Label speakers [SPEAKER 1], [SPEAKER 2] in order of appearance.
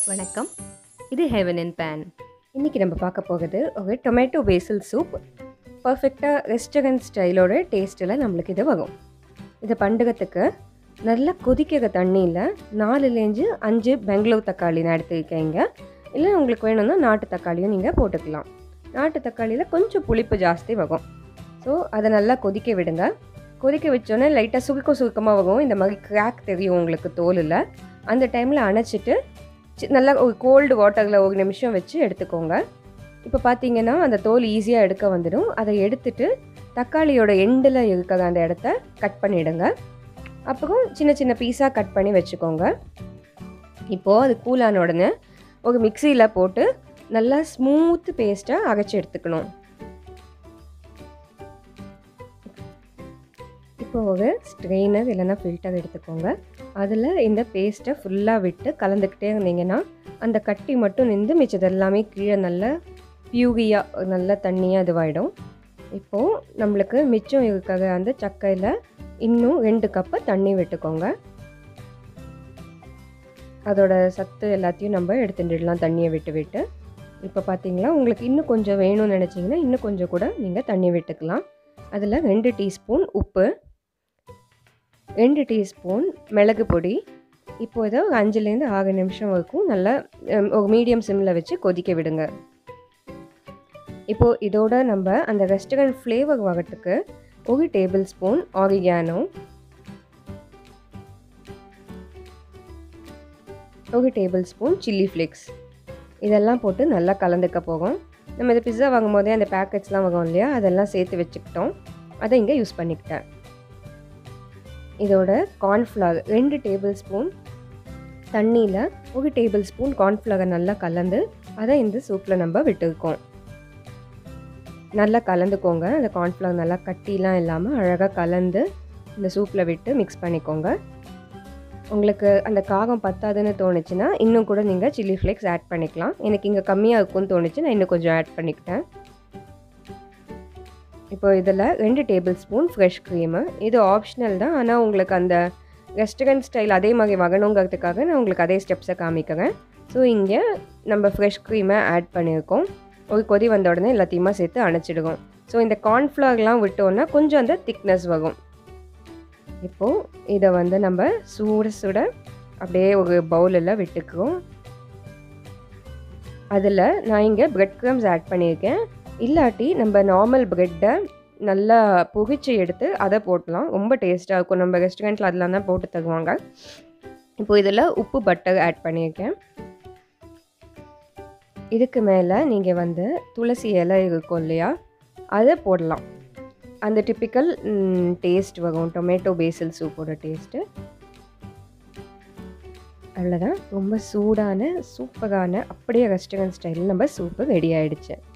[SPEAKER 1] வணக்கம் இது heaven and pan இன்றைக்கி நம்ம பார்க்க போகிறது ஒரு டொமேட்டோ பேசில் சூப் பர்ஃபெக்டாக ரெஸ்டாரண்ட் ஸ்டைலோட டேஸ்ட்டில் நம்மளுக்கு இது வரும் இதை பண்டகத்துக்கு நல்லா கொதிக்கிற தண்ணியில் நாலுலேஞ்சு அஞ்சு பெங்களூர் தக்காளி நான் எடுத்துருக்கீங்க இல்லை உங்களுக்கு வேணும்னா நாட்டு தக்காளியும் நீங்கள் போட்டுக்கலாம் நாட்டு தக்காளியில் கொஞ்சம் புளிப்பு ஜாஸ்தி வரும் ஸோ அதை நல்லா கொதிக்க விடுங்க கொதிக்க வச்சோன்னே லைட்டாக சுருக்க சுருக்கமாக வரும் இந்த மாதிரி கிராக் தெரியும் உங்களுக்கு தோலில் அந்த டைமில் அணைச்சிட்டு சி- நல்லா ஒரு கோல்டு வாட்டரில் ஒரு நிமிஷம் வச்சு எடுத்துக்கோங்க இப்போ பார்த்தீங்கன்னா அந்த தோல் ஈஸியாக எடுக்க வந்துடும் அதை எடுத்துட்டு தக்காளியோட எண்டில் இருக்கிற அந்த இடத்த கட் பண்ணிவிடுங்க அப்புறம் சின்ன சின்ன பீஸாக கட் பண்ணி வச்சுக்கோங்க இப்போது அது கூலான உடனே ஒரு மிக்சியில் போட்டு நல்லா ஸ்மூத் பேஸ்ட்டாக அரைச்சி எடுத்துக்கணும் இப்போ ஒரு ஸ்ட்ரெயினர் இல்லைன்னா ஃபில்டர் எடுத்துக்கோங்க அதில் இந்த பேஸ்ட்டை ஃபுல்லாக விட்டு கலந்துக்கிட்டே இருந்தீங்கன்னா அந்த கட்டி மட்டும் நின்று மிச்சது எல்லாமே கீழே நல்ல பியூகியாக நல்ல தண்ணியாக இதுவாகிடும் இப்போது நம்மளுக்கு மிச்சம் இருக்கிற அந்த சக்கையில் இன்னும் ரெண்டு கப்பு தண்ணி விட்டுக்கோங்க அதோட சத்து எல்லாத்தையும் நம்ம எடுத்துட்டுடலாம் தண்ணியை விட்டு விட்டு இப்போ பார்த்தீங்களா உங்களுக்கு இன்னும் கொஞ்சம் வேணும்னு நினச்சிங்கன்னா இன்னும் கொஞ்சம் கூட நீங்கள் தண்ணி விட்டுக்கலாம் அதில் ரெண்டு டீஸ்பூன் உப்பு ரெண்டு டீஸ்பூன் மிளகு பொடி இப்போ இதை ஒரு அஞ்சுலேருந்து ஆறு நிமிஷம் வரைக்கும் நல்லா ஹம், ஒரு மீடியம் சிம்மில் வச்சு கொதிக்க விடுங்க இப்போது இதோட நம்ம அந்த ரெஸ்டாரண்ட் ஃப்ளேவர் வரத்துக்கு ஒரு டேபிள் ஸ்பூன் ஆரிகானோ ஒரு டேபிள் ஸ்பூன் சில்லி ஃப்ளேக்ஸ் இதெல்லாம் போட்டு நல்லா கலந்துக்க போகும் நம்ம இந்த பிஸ்ஸா வாங்கும் போதே அந்த பேக்கெட்ஸ்லாம் வாங்குவோம் இல்லையா அதெல்லாம் சேர்த்து வச்சுக்கிட்டோம் அதை இங்கே யூஸ் பண்ணிக்கிட்டேன் இதோட கார்ன்ஃப்ளவர் ரெண்டு டேபிள் ஸ்பூன் தண்ணியில் ஒரு டேபிள் ஸ்பூன் கார்ன்ஃப்ளவரை நல்லா கலந்து அதை இந்த சூப்பில் நம்ம விட்டுருக்கோம் நல்லா கலந்துக்கோங்க அந்த கார்ன்ஃப்ளவர் நல்லா கட்டிலாம் இல்லாமல் அழகாக கலந்து இந்த சூப்பில் விட்டு மிக்ஸ் பண்ணிக்கோங்க உங்களுக்கு அந்த காகம் பத்தாதுன்னு தோணுச்சுன்னா இன்னும் கூட நீங்கள் சில்லி ஃப்ளேக்ஸ் ஆட் பண்ணிக்கலாம் எனக்கு இங்கே கம்மியாக இருக்கும்னு தோணுச்சு நான் இன்னும் கொஞ்சம் ஆட் பண்ணிக்கிட்டேன் இப்போ இதில் ரெண்டு டேபிள் ஸ்பூன் ஃப்ரெஷ் க்ரீமு இது ஆப்ஷனல் தான் ஆனால் உங்களுக்கு அந்த ரெஸ்டாரண்ட் ஸ்டைல் அதே மாதிரி வரணுங்கிறதுக்காக நான் உங்களுக்கு அதே ஸ்டெப்ஸை காமிக்கிறேன் ஸோ இங்கே நம்ம ஃப்ரெஷ் க்ரீமை ஆட் பண்ணியிருக்கோம் ஒரு கொதி வந்த உடனே எல்லாத்தையுமா சேர்த்து அணைச்சிடுவோம் ஸோ இந்த கார்ன்ஃப்ளவர்லாம் விட்டோன்னா கொஞ்சம் அந்த திக்னஸ் வரும் இப்போது இதை வந்து நம்ம சூட சுட அப்படியே ஒரு பவுலில் விட்டுக்குவோம் அதில் நான் இங்கே பிரெட் க்ரம்ஸ் ஆட் பண்ணியிருக்கேன் இல்லாட்டி நம்ம நார்மல் ப்ரெட்டை நல்லா புகிச்சு எடுத்து அதை போட்டலாம் ரொம்ப டேஸ்ட்டாக இருக்கும் நம்ம ரெஸ்டாரண்ட்டில் அதெல்லாம் தான் போட்டு தருவாங்க இப்போ இதில் உப்பு பட்டர் ஆட் பண்ணியிருக்கேன் இதுக்கு மேலே நீங்கள் வந்து துளசி இலை இருக்கும் இல்லையா அதை போடலாம் அந்த டிப்பிக்கல் டேஸ்ட் வரும் டொமேட்டோ பேசில் சூப்போட டேஸ்ட்டு அவ்வளோதான் ரொம்ப சூடான சூப்பரான அப்படியே ரெஸ்டாரண்ட் ஸ்டைலில் நம்ம சூப்பு ரெடி ஆயிடுச்சு